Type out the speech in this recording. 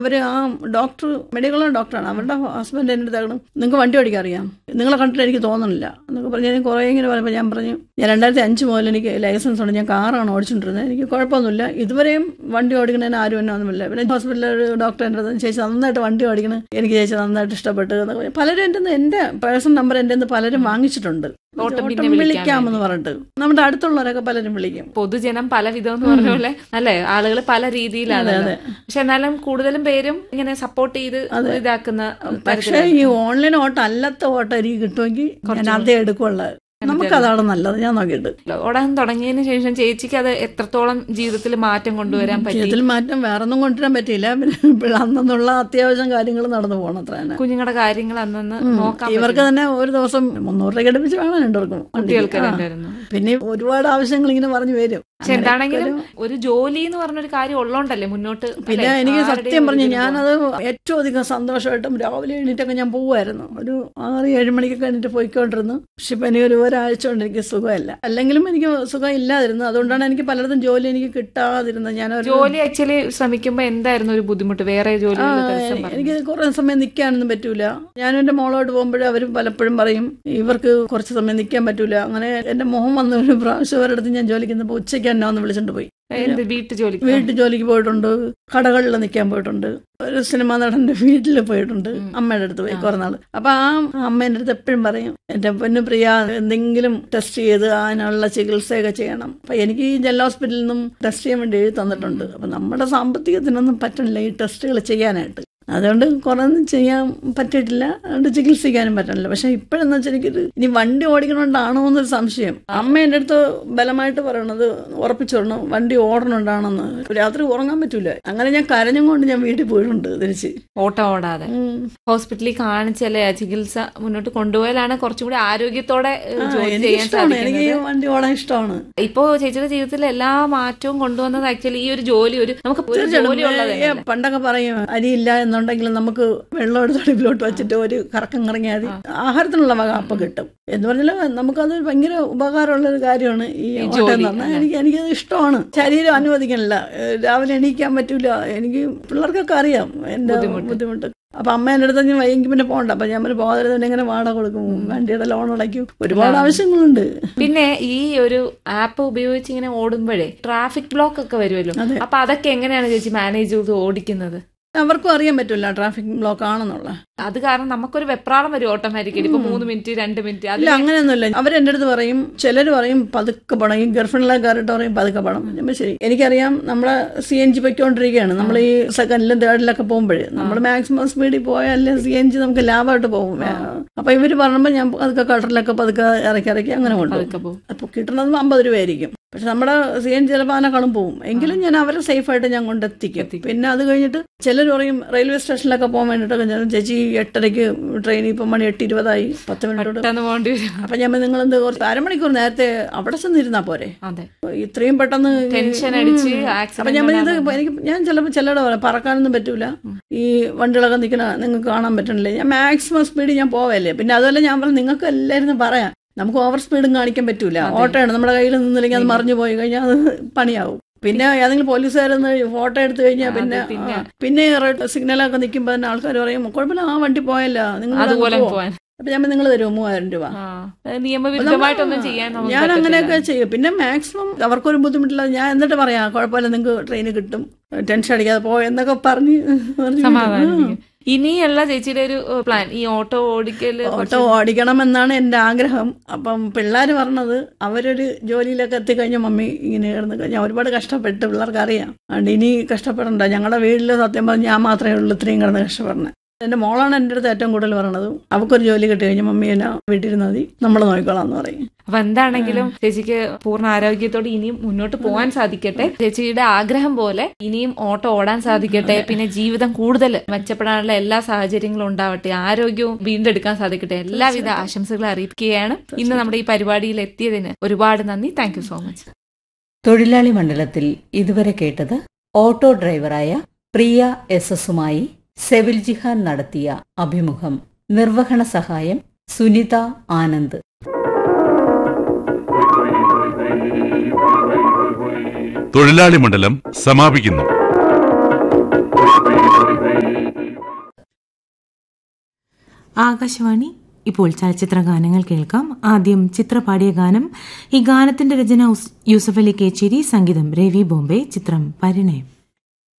അവർ ആ doctor medical ഡോക്ടറാണ് അവരുടെ ഹസ്ബൻഡ് എൻ്റെ അടുത്താകണം നിങ്ങൾക്ക് വണ്ടി ഓടിക്കാൻ അറിയാം നിങ്ങളെ കണ്ടിട്ട് എനിക്ക് തോന്നുന്നില്ല എന്നൊക്കെ പറഞ്ഞ് ഞാൻ കുറേ ഇങ്ങനെ പറയുമ്പോൾ ഞാൻ പറഞ്ഞു ഞാൻ രണ്ടായിരത്തി അഞ്ച് മുതൽ എനിക്ക് ലൈസൻസ് ഉണ്ട് ഞാൻ കാറാണ് ഓടിച്ചുകൊണ്ടിരുന്നത് എനിക്ക് കുഴപ്പമൊന്നുമില്ല ഇതുവരെയും വണ്ടി ഓടിക്കുന്നതിന് ആരും എന്നെ ഒന്നുമില്ല പിന്നെ ഹോസ്പിറ്റലിൽ ഒരു ഡോക്ടർ എൻ്റെ അടുത്ത് ചേച്ചി നന്നായിട്ട് വണ്ടി ഓടിക്കണം എനിക്ക് ചേച്ചി നന്നായിട്ട് ഇഷ്ടപ്പെട്ടു എന്നൊക്കെ പറഞ്ഞ് പലരും എൻ്റെ നിന്ന് എൻ്റെ പേഴ്സൺ നമ്പർ എൻ്റെ നിന്ന് പലരും വാങ്ങിച്ചിട്ടുണ്ട് ഓട്ടം പിന്നെ ഓട്ടം വിളിക്കാൻ വിളിക്കാമെന്ന് പറഞ്ഞിട്ട് നമ്മുടെ അടുത്തുള്ളവരൊക്കെ പലരും വിളിക്കും പൊതുജനം പല വിധം എന്ന് പറഞ്ഞ പോലെ അല്ലെ ആളുകൾ പല രീതിയിലാണ് പക്ഷെ എന്നാലും കൂടുതലും പേരും ഇങ്ങനെ സപ്പോർട്ട് ചെയ്ത് ഇതാക്കുന്ന പക്ഷേ ഈ ഓൺലൈൻ ഓട്ടം അല്ലാത്ത ഓട്ടം എനിക്ക് കിട്ടുമെങ്കിൽ ഞാൻ അതേ എടുക്കുള്ള നമുക്കതാണ് നല്ലത് ഞാൻ നോക്കിയിട്ട് ഓടാൻ തുടങ്ങിയതിന് ശേഷം ചേച്ചിക്ക് അത് എത്രത്തോളം ജീവിതത്തിൽ മാറ്റം കൊണ്ടുവരാൻ പറ്റി ജീവിതത്തിൽ മാറ്റം വേറെ ഒന്നും കൊണ്ടുവരാൻ പറ്റിയില്ല പിന്നെ ഇപ്പോൾ അന്നുള്ള അത്യാവശ്യം കാര്യങ്ങൾ നടന്നു പോകണം അത്ര തന്നെ കുഞ്ഞുങ്ങളുടെ കാര്യങ്ങൾ അന്നന്ന് നോക്കാൻ ഇവർക്ക് തന്നെ ഒരു ദിവസം മുന്നൂറ് രൂപ അടുപ്പിച്ച് വേണം രണ്ടുപേർക്കും കുട്ടികൾക്ക് വണ്ടിക്ക്. ആ. രണ്ടുപേരുന്നു പിന്നെ ഒരുപാട് ആവശ്യങ്ങൾ ഇങ്ങനെ പറഞ്ഞു വരും പക്ഷെ എന്താണെങ്കിലും ഒരു ജോലി എന്ന് പറഞ്ഞൊരു കാര്യം ഉള്ളോണ്ടല്ലേ മുന്നോട്ട് പിന്നെ അല്ലേ? എനിക്ക് ആരുടെയും സത്യം പറഞ്ഞു ഒരു ഞാനത് ഏറ്റവും അധികം സന്തോഷമായിട്ടും രാവിലെ എണീറ്റൊക്കെ ഞാൻ പോവായിരുന്നു ഒരു ആറ് ഏഴ് മണിക്കൊക്കെ എണീറ്റ് പോയിക്കൊണ്ടിരുന്നു പക്ഷെ ഇപ്പം എനിക്ക് ഒരു ഒരാഴ്ച കൊണ്ട് എനിക്ക് സുഖമില്ല അല്ലെങ്കിലും എനിക്ക് സുഖം ഇല്ലാതിരുന്നു അതുകൊണ്ടാണ് എനിക്ക് പലയിടത്തും ജോലി എനിക്ക് കിട്ടാതിരുന്നത് ഞാനൊരു ജോലി ആക്ച്വലി ശ്രമിക്കുമ്പോ എന്തായിരുന്നു ഒരു ബുദ്ധിമുട്ട് വേറെ ജോലി എനിക്ക് കുറേ സമയം നിൽക്കാനൊന്നും പറ്റൂല ഞാനും എൻ്റെ മോളോട്ട് പോകുമ്പോഴും അവർ പലപ്പോഴും പറയും ഇവർക്ക് കുറച്ച് സമയം നിൽക്കാൻ പറ്റൂല അങ്ങനെ എൻ്റെ മോഹം വന്ന ഒരു പ്രാവശ്യം അവരടുത്ത് ഞാൻ ജോലിക്ക് നിന്നപ്പോൾ ഉച്ചയ്ക്ക് എന്നെ ഒന്ന് വിളിച്ചിട്ട് പോയി എന്ത് വീട്ടു ജോലി വീട്ടിൽ ജോലിക്ക് പോയിട്ടുണ്ട് കടകളിൽ നിൽക്കാൻ പോയിട്ടുണ്ട് ഒരു സിനിമാ നടന്റെ വീട്ടിൽ പോയിട്ടുണ്ട് അമ്മയുടെ അടുത്ത് പോയി കുറെ നാൾ അപ്പൊ ആ അമ്മേന്റെ അടുത്ത് എപ്പോഴും പറയും എന്റെ പൊന്നു പ്രിയ എന്തെങ്കിലും ടെസ്റ്റ് ചെയ്ത് അതിനുള്ള ചികിത്സയൊക്കെ ചെയ്യണം അപ്പൊ എനിക്ക് ഈ ജെല്ല ഹോസ്പിറ്റലിൽ നിന്നും ടെസ്റ്റ് ചെയ്യാൻ വേണ്ടി എഴുതി തന്നിട്ടുണ്ട് അപ്പൊ നമ്മുടെ സാമ്പത്തികത്തിനൊന്നും പറ്റണില്ല ഈ ടെസ്റ്റുകൾ ചെയ്യാനായിട്ട് അതുകൊണ്ട് കുറേ ഒന്നും ചെയ്യാൻ പറ്റിയിട്ടില്ല അതുകൊണ്ട് ചികിത്സിക്കാനും പറ്റണില്ല പക്ഷെ ഇപ്പോഴെന്ന് വെച്ചാൽ എനിക്കൊരു ഇനി വണ്ടി ഓടിക്കണോണ്ടാണോ എന്നൊരു സംശയം അമ്മ എൻ്റെ അടുത്ത് ബലമായിട്ട് പറയണത് ഉറപ്പിച്ചു പറഞ്ഞു വണ്ടി ഓടണുണ്ടാണെന്ന് രാത്രി ഉറങ്ങാൻ പറ്റൂല അങ്ങനെ ഞാൻ കരഞ്ഞും കൊണ്ട് ഞാൻ വീട്ടിൽ പോയിട്ടുണ്ട് തിരിച്ച് ഓട്ടം ഓടാതെ ഉം. ഹോസ്പിറ്റലിൽ കാണിച്ചല്ലേ ആ ചികിത്സ മുന്നോട്ട് കൊണ്ടുപോയാലാണ് കുറച്ചും കൂടി ആരോഗ്യത്തോടെ ഏഹ്, ജോലി എനിക്ക് ചെയ്യാൻ ഇഷ്ടമാണ് എനിക്ക് സാധിക്കുന്നത് വണ്ടി ഓടാൻ ഇഷ്ടമാണ് ഇപ്പോ ചേച്ചിയുടെ ജീവിതത്തിൽ എല്ലാ മാറ്റവും കൊണ്ടുവന്നത് ആക്ച്വലി ഈ ഒരു ജോലി ഒരു നമുക്ക് ഒരു ജോലി ഉള്ളത് ഏ, പണ്ടൊക്കെ പറയും അരിയില്ല എന്നുണ്ടെങ്കിൽ നമുക്ക് വെള്ളം എടുത്ത് അടുപ്പിലോട്ട് വെച്ചിട്ട് ഒരു കറക്കം കറങ്ങിയാൽ മതി ആഹാരത്തിനുള്ള വക അപ്പം കിട്ടും എന്ന് പറഞ്ഞാൽ നമുക്കത് ഭയങ്കര ഉപകാരമുള്ള ഒരു കാര്യമാണ് ഈ ഓട്ടം എന്ന് പറഞ്ഞാൽ എനിക്ക് എനിക്കത് ഇഷ്ടമാണ് ശരീരം അനുവദിക്കണില്ല ഏ, രാവിലെ എണീക്കാൻ പറ്റൂല എനിക്ക് പിള്ളേർക്കൊക്കെ അറിയാം എൻ്റെ ബുദ്ധിമുട്ട് അപ്പൊ അമ്മ എൻ്റെ അടുത്ത് ഞാൻ വൈകി പിന്നെ പോകണ്ട അപ്പൊ ഞാൻ പോകാതെ തന്നെ ഇങ്ങനെ വാടക കൊടുക്കും വണ്ടിയുടെ ലോൺ അടയ്ക്കും ഒരുപാട് ആവശ്യങ്ങളുണ്ട് പിന്നെ ഈ ഒരു ആപ്പ് ഉപയോഗിച്ച് ഇങ്ങനെ ഓടുമ്പോഴേ ട്രാഫിക് ബ്ലോക്ക് ഒക്കെ വരുമല്ലോ അപ്പൊ അതൊക്കെ എങ്ങനെയാണ് ചേച്ചി മാനേജ് ചെയ്ത് ഓടിക്കുന്നത് അവർക്കും അറിയാൻ പറ്റില്ല ട്രാഫിക് ബ്ലോക്ക് ആണെന്നുള്ള അത് കാരണം നമുക്കൊരു വെപ്രാളം വരും ഓട്ടോമാറ്റിക്കലി ഇപ്പൊ മൂന്ന് മിനിറ്റ് രണ്ട് മിനിറ്റ് അത് ഇല്ല അങ്ങനെയൊന്നുമില്ല അവരെന്റെ അടുത്ത് പറയും ചിലർ പറയും പതുക്കെ പണം ഈ ഗർഭിണിലെ കയറിട്ട് പറയും പതുക്കെ പണം ഞാൻ പറയും, ശരി എനിക്കറിയാം നമ്മളെ സി എൻ ജി പൊയ്ക്കൊണ്ടിരിക്കുകയാണ് നമ്മൾ ഈ സെക്കൻഡിലും തേർഡിലൊക്കെ പോകുമ്പോഴേ നമ്മൾ മാക്സിമം സ്പീഡിൽ പോയാലേ സി എൻ ജി നമുക്ക് ലാഭമായിട്ട് പോകും അപ്പൊ ഇവര് പറയുമ്പോൾ ഞാൻ പതുക്കെ കട്ടറിലൊക്കെ പതുക്കെ ഇറക്കി ഇറക്കി അങ്ങനെ കൊണ്ടുപോകും പോകും അപ്പൊ കിട്ടുന്നത് അമ്പത് രൂപയായിരിക്കും പക്ഷെ നമ്മുടെ സി എൻ ചിലപ്പോൾ അതിനെക്കാളും പോകും എങ്കിലും ഞാൻ അവരെ സേഫായിട്ട് ഞാൻ കൊണ്ടെത്തിക്കും പിന്നെ അത് കഴിഞ്ഞിട്ട് ചിലർ പറയും റെയിൽവേ സ്റ്റേഷനിലൊക്കെ പോകാൻ വേണ്ടിയിട്ടൊക്കെ ഞാൻ ചേച്ചി എട്ടരയ്ക്ക് ട്രെയിൻ ഇപ്പം മണി എട്ട് ഇരുപതായി പത്ത് മിനിറ്റോട് പെട്ടെന്ന് പോകേണ്ടി വരും അപ്പൊ ഞാൻ നിങ്ങൾ എന്ത് കുറച്ച് അരമണിക്കൂർ നേരത്തെ അവിടെ ചെന്നിരുന്നാ പോരെ അതെ ഇത്രയും പെട്ടെന്ന് ഈ- ടെൻഷൻ അടിച്ച് അപ്പൊ ആക്സിഡന്റ് ഞാൻ പറഞ്ഞത് ഇപ്പൊ എനിക്ക് ഞാൻ ചിലപ്പോൾ ചിലരുടെ പറയാം പറക്കാനൊന്നും പറ്റൂല ഈ വണ്ടികളൊക്കെ നിൽക്കണ നിങ്ങൾക്ക് കാണാൻ പറ്റണില്ലേ ഞാൻ മാക്സിമം സ്പീഡ് ഞാൻ പോവല്ലേ പിന്നെ അതുപോലെ ഞാൻ പറഞ്ഞു നിങ്ങൾക്ക് എല്ലാവരും പറയാം നമുക്ക് ഓവർ സ്പീഡും കാണിക്കാൻ പറ്റൂല ഓട്ടോയാണ് നമ്മുടെ കയ്യിൽ നിന്നില്ലെങ്കിൽ അത് മറിഞ്ഞു പോയി കഴിഞ്ഞാൽ അത് പണിയാവും പിന്നെ ഏതെങ്കിലും പോലീസുകാരൊന്ന് ഫോട്ടോ എടുത്തു കഴിഞ്ഞാൽ പിന്നെ പിന്നെ- ആ, പിന്നെ റെഡ് സിഗ്നലൊക്കെ നിൽക്കുമ്പോൾ തന്നെ ആൾക്കാർ പറയും കുഴപ്പമില്ല ആ വണ്ടി പോയല്ല നിങ്ങൾ അതുപോലെ പോവാൻ അപ്പൊ ഞാൻ നിങ്ങൾ തരുമോ മൂവായിരം രൂപ ആ നിയമവിരുദ്ധമായിട്ടൊന്നും ചെയ്യാൻ നമുക്ക് ഞാൻ അങ്ങനെയൊക്കെ ചെയ്യും പിന്നെ മാക്സിമം അവർക്കൊരു ബുദ്ധിമുട്ടില്ല ഞാൻ എന്നിട്ട് പറയാം കുഴപ്പമില്ല നിങ്ങൾക്ക് ട്രെയിന് കിട്ടും ടെൻഷൻ അടിക്കാതെ പോ എന്നൊക്കെ പറഞ്ഞ് പറഞ്ഞ് സമാധാനിപ്പിക്കും ഇനിയുള്ള ചേച്ചിയുടെ ഒരു പ്ലാൻ ഈ ഓട്ടോ ഓടിക്കല് ഓട്ടോ ഓടിക്കണമെന്നാണ് എൻ്റെ ആഗ്രഹം അപ്പം പിള്ളേർ പറഞ്ഞത് അവരൊരു ജോലിയിലൊക്കെ എത്തിക്കഴിഞ്ഞാൽ മമ്മി ഇങ്ങനെ കിടന്ന് കഴിഞ്ഞാൽ ഒരുപാട് കഷ്ടപ്പെട്ട് പിള്ളേർക്ക് അറിയാം അതുകൊണ്ട് ഇനി കഷ്ടപ്പെടണ്ട ഞങ്ങളുടെ വീട്ടിൽ സത്യം പറഞ്ഞാൽ ഞാൻ മാത്രമേ ഉള്ളൂ ഇത്രയും കിടന്ന് കഷ്ടപ്പെടണേ എൻ്റെ മോളാണ് എൻ്റെ അടുത്ത് ഏറ്റവും കൂടുതൽ പറയണത് അവൾക്കൊരു ജോലി കിട്ടി കഴിഞ്ഞാൽ മമ്മി എന്നെ വീട്ടിലിരുന്നാൽ മതി നമ്മൾ നോക്കിക്കോളാം എന്ന് പറയും അപ്പൊ എന്താണെങ്കിലും ചേച്ചിക്ക് പൂർണ്ണ ആരോഗ്യത്തോടെ ഇനിയും മുന്നോട്ട് പോകാൻ സാധിക്കട്ടെ ചേച്ചിയുടെ ആഗ്രഹം പോലെ ഇനിയും ഓട്ടോ ഓടാൻ സാധിക്കട്ടെ പിന്നെ ജീവിതം കൂടുതൽ മെച്ചപ്പെടാനുള്ള എല്ലാ സാഹചര്യങ്ങളും ഉണ്ടാവട്ടെ ആരോഗ്യവും വീണ്ടെടുക്കാൻ സാധിക്കട്ടെ എല്ലാവിധ ആശംസകളും അറിയിക്കുകയാണ് ഇന്ന് നമ്മുടെ ഈ പരിപാടിയിൽ എത്തിയതിന് ഒരുപാട് നന്ദി താങ്ക് സോ മച്ച് തൊഴിലാളി മണ്ഡലത്തിൽ ഇതുവരെ കേട്ടത് ഓട്ടോ ഡ്രൈവറായ പ്രിയ എസ് എസുമായി സെവിൽ ജിഹാൻ നടത്തിയ അഭിമുഖം നിർവഹണ സഹായം സുനിത ആനന്ദ് തൊഴിലാളി മണ്ഡലം സമാപിക്കുന്നു ആകാശവാണി ഇപ്പോൾ ചലച്ചിത്ര ഗാനങ്ങൾ കേൾക്കാം ആദ്യം ചിത്ര പാടിയ ഗാനം ഈ ഗാനത്തിന്റെ രചന ഉസ്- യൂസഫ് അലി കേച്ചേരി സംഗീതം രവി ബോംബെ ചിത്രം പരിണയം